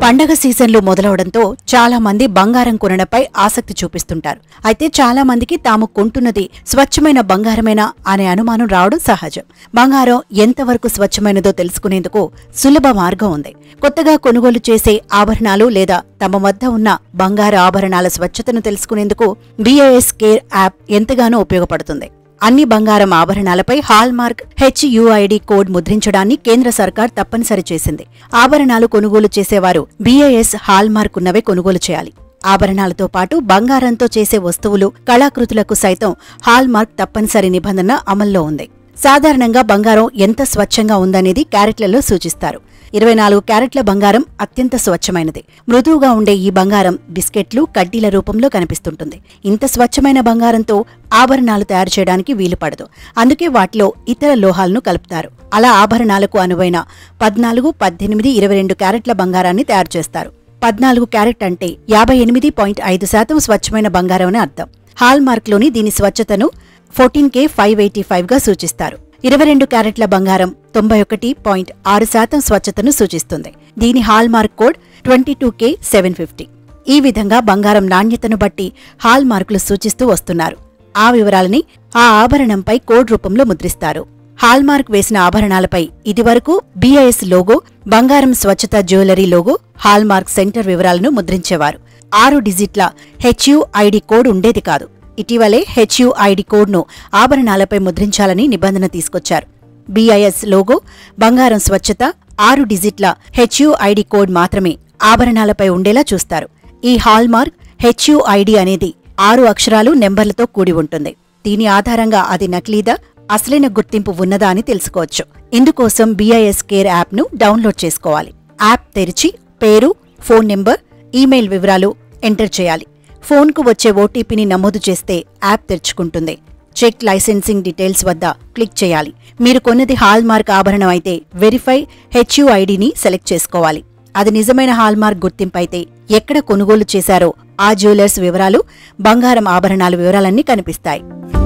పండగ సీజన్లు మొదలవడంతో చాలా మంది బంగారం కొనడంపై ఆసక్తి చూపిస్తుంటారు అయితే చాలా మందికి తాము కొంటున్నది స్వచ్ఛమైన బంగారమేనా అనే అనుమానం రావడం సహజం బంగారం ఎంతవరకు స్వచ్ఛమైనదో తెలుసుకునేందుకు సులభ మార్గం ఉంది కొత్తగా కొనుగోలు చేసే ఆభరణాలు లేదా తమ వద్ద ఉన్న బంగారు ఆభరణాల స్వచ్ఛతను తెలుసుకునేందుకు బిఐఎస్ కేర్ యాప్ ఎంతగానో ఉపయోగపడుతుంది అన్ని బంగారం ఆభరణాలపై హాల్ మార్క్ హెచ్యుఐడి కోడ్ ముద్రించడాన్ని కేంద్ర సర్కార్ తప్పనిసరి చేసింది ఆభరణాలు కొనుగోలు చేసేవారు బీఐఎస్ హాల్ మార్క్ ఉన్నవే కొనుగోలు చేయాలి ఆభరణాలతో పాటు బంగారంతో చేసే వస్తువులు కళాకృతులకు సైతం హాల్ మార్క్ తప్పనిసరి నిబంధన అమల్లో ఉంది సాధారణంగా బంగారం ఎంత స్వచ్ఛంగా ఉందనేది క్యారెట్లలో సూచిస్తారు ఇరవై నాలుగు క్యారెట్ల బంగారం అత్యంత స్వచ్ఛమైనది మృదువుగా ఉండే ఈ బంగారం బిస్కెట్లు కడ్డీల రూపంలో కనిపిస్తుంటుంది ఇంత స్వచ్ఛమైన బంగారంతో ఆభరణాలు తయారు చేయడానికి వీలు పడదు అందుకే వాటిలో ఇతర లోహాలను కలుపుతారు అలా ఆభరణాలకు అనువైన పద్నాలుగు పద్దెనిమిది ఇరవై రెండు క్యారెట్ల బంగారాన్ని తయారు చేస్తారు పద్నాలుగు క్యారెట్ అంటే యాభై ఎనిమిది పాయింట్ ఐదు శాతం స్వచ్ఛమైన బంగారం అని అర్థం హాల్ మార్క్లోని దీని స్వచ్ఛతను ఫోర్టీన్ కే ఫైవ్ ఎయిటీ ఫైవ్గా సూచిస్తారు ఇరవై రెండు క్యారెట్ల బంగారం తొంభై ఒకటి పాయింట్ ఆరు శాతం స్వచ్ఛతను సూచిస్తుంది దీని hallmark code twenty two K seven fifty ఈ విధంగా బంగారం నాణ్యతను బట్టి హాల్ మార్కులు సూచిస్తూ వస్తున్నారు ఆ వివరాలని ఆ ఆభరణంపై కోడ్ రూపంలో ముద్రిస్తారు హాల్ మార్క్ వేసిన ఆభరణాలపై ఇదివరకు బీఐఎస్ లోగో బంగారం స్వచ్ఛత jewellery logo hallmark centre వివరాలను ముద్రించేవారు ఆరు డిజిట్ల హెచ్యుఐడి కోడ్ ఉండేది కాదు ఇటీవలే హెచ్యుఐడి కోడ్ను ఆభరణాలపై ముద్రించాలని నిబంధన తీసుకొచ్చారు బీఐఎస్ లోగో బంగారం స్వచ్ఛత ఆరు డిజిట్ల హెచ్యుఐడి కోడ్ మాత్రమే ఆభరణాలపై ఉండేలా చూస్తారు ఈ హాల్ మార్క్ హెచ్యుఐడి అనేది ఆరు అక్షరాలు నెంబర్లతో కూడి ఉంటుంది దీని ఆధారంగా అది నకిలీదా అసలైన గుర్తింపు ఉన్నదా అని తెలుసుకోవచ్చు ఇందుకోసం బీఐఎస్ కేర్ యాప్ను డౌన్లోడ్ చేసుకోవాలి యాప్ తెరిచి పేరు ఫోన్ నెంబర్ ఈమెయిల్ వివరాలు ఎంటర్ చేయాలి ఫోన్కు వచ్చే ఓటీపీని నమోదు చేస్తే యాప్ తెరుచుకుంటుంది చెక్ లైసెన్సింగ్ డీటెయిల్స్ వద్ద క్లిక్ చేయాలి మీరు కొన్నది హాల్ మార్క్ ఆభరణం అయితే వెరిఫై హెచ్యుఐడిని సెలెక్ట్ చేసుకోవాలి అది నిజమైన హాల్ మార్క్ గుర్తింపు అయితే ఎక్కడ కొనుగోలు చేశారో ఆ జ్యువెలర్స్ వివరాలు బంగారం ఆభరణాల వివరాలన్నీ కనిపిస్తాయి